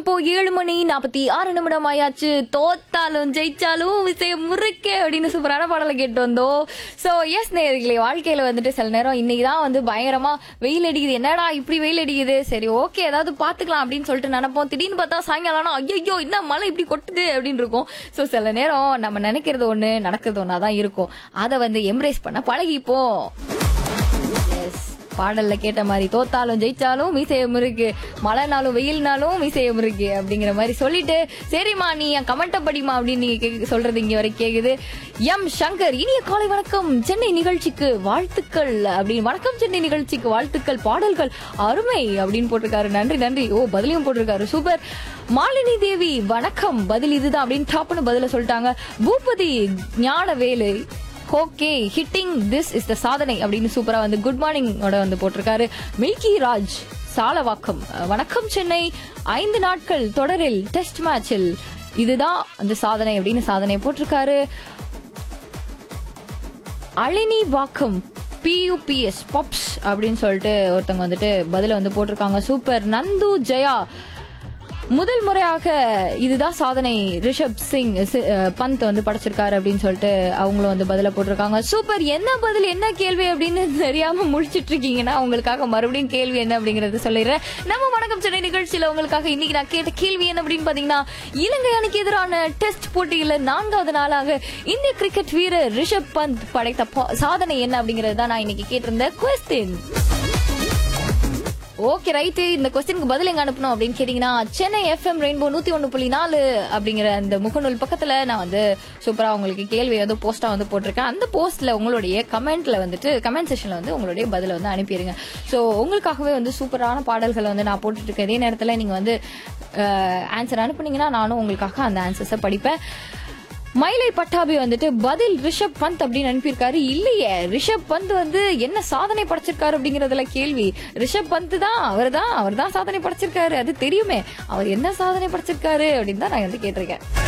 இப்போ ஏழு மணி நாற்பத்தி ஆறு நிமிடம் ஆயாச்சு தோத்தாலும் ஜெயிச்சாலும் விஷயம் முறுக்கே அப்படின்னு சூப்பரான பாடலை கேட்டு வந்தோம் ஸோ எஸ் நேர்களே வாழ்க்கையில வந்துட்டு சில நேரம் இன்னைக்கு தான் வந்து பயங்கரமா வெயில் அடிக்குது என்னடா இப்படி வெயில் அடிக்குது சரி ஓகே ஏதாவது பாத்துக்கலாம் அப்படின்னு சொல்லிட்டு நினைப்போம் திடீர்னு பார்த்தா சாயங்காலம் ஐயோ என்ன மழை இப்படி கொட்டுது அப்படின்னு இருக்கும் ஸோ சில நேரம் நம்ம நினைக்கிறது ஒண்ணு நடக்கிறது ஒன்றா தான் இருக்கும் அதை வந்து எம்ப்ரேஸ் பண்ண பழகிப்போம் எஸ் பாடல்ல கேட்ட மாதிரி தோத்தாலும் ஜெயிச்சாலும் மீசையம் இருக்கு மழைனாலும் வெயில்னாலும் மீசையம் இருக்கு அப்படிங்கிற மாதிரி சொல்லிட்டு சரிம்மா நீ என் கமெண்ட்டை படிமா அப்படின்னு நீங்க கேக்க- சொல்றது இங்க வரைக்கும் கேக்குது எம் சங்கர் இனிய காலை வணக்கம் சென்னை நிகழ்ச்சிக்கு வாழ்த்துக்கள் அப்படின்னு வணக்கம் சென்னை நிகழ்ச்சிக்கு வாழ்த்துக்கள் பாடல்கள் அருமை அப்படின்னு போட்டிருக்காரு நன்றி நன்றி ஓ பதிலையும் போட்டிருக்காரு சூப்பர் மாலினி தேவி வணக்கம் பதில் இதுதான் அப்படின்னு டாப்னு பதில சொல்லிட்டாங்க Boopathi Gnanavelu okay hitting this is the சாதனை அப்படின்னு சூப்பரா வந்து குட் மார்னிங்கோட வந்து போட்டிருக்காரு மில்கி ராஜ் சாலவாக்கம் அஹ், வணக்கம் சென்னை ஐந்து நாட்கள் தொடரில் டெஸ்ட் மேட்சில் இதுதான் அந்த சாதனை அப்படின்னு சாதனை போட்டிருக்காரு அழினி வாக்கம் பியூபிஎஸ் பாப்ஸ் அப்படின்னு சொல்லிட்டு ஒருத்தவங்க வந்துட்டு பதில வந்து போட்டிருக்காங்க சூப்பர் நந்து ஜெயா முதல் முறையாக இதுதான் சாதனை ரிஷப் சிங் சி- அஹ் பந்த் வந்து படைச்சிருக்காரு அப்படின்னு சொல்லிட்டு அவங்களும் வந்து பதில போட்டிருக்காங்க சூப்பர் என்ன பதில் என்ன கேள்வி அப்படின்னு தெரியாம முடிச்சிட்டு இருக்கீங்கன்னா உங்களுக்காக மறுபடியும் கேள்வி என்ன அப்படிங்கறது சொல்லிடுறேன் நம்ம வணக்கம் சென்னை நிகழ்ச்சியில உங்களுக்காக இன்னைக்கு நான் கேட்ட கேள்வி என்ன அப்படின்னு பாத்தீங்கன்னா இலங்கை அணிக்கு எதிரான டெஸ்ட் போட்டியில நான்காவது நாளாக இந்திய கிரிக்கெட் வீரர் ரிஷப் பந்த் படைத்த பா- சாதனை என்ன அப்படிங்கறது தான் நான் இன்னைக்கு கேட்டிருந்த கொஸ்டின் ஓகே ரைட்டு இந்த கொஸ்டினுக்கு பதில் எங்க அனுப்பணும் அப்படின்னு கேட்டீங்கன்னா சென்னை எஃப்எம் ரெயின்போ நூத்தி ஒன்று புள்ளி நாலு அப்படிங்கிற அந்த முகநூல் பக்கத்துல நான் வந்து சூப்பரா உங்களுக்கு கேள்வி வந்து போஸ்டா வந்து போட்டிருக்கேன் அந்த போஸ்ட்ல உங்களுடைய கமெண்ட்ல வந்துட்டு கமெண்ட் செஷன்ல வந்து உங்களுடைய பதில வந்து அனுப்பிடுங்க ஸோ உங்களுக்காகவே வந்து சூப்பரான பாடல்களை வந்து நான் போட்டுட்டு இருக்கேன் இதே நேரத்துல நீங்க வந்து ஆன்சர் அனுப்புனீங்கன்னா நானும் உங்களுக்காக அந்த ஆன்சர்ஸை படிப்பேன் மயிலை பட்டாபி வந்துட்டு பதில் ரிஷப் பந்த் அப்படின்னு அனுப்பியிருக்காரு இல்லையே ரிஷப் பந்த் வந்து என்ன சாதனை படைச்சிருக்காரு அப்படிங்கறதுல கேள்வி ரிஷப் பந்த் தான் அவர் தான் அவர் தான் சாதனை படைச்சிருக்காரு அது தெரியுமே அவர் என்ன சாதனை படைச்சிருக்காரு அப்படின்னு தான் நான் வந்து கேட்டிருக்கேன்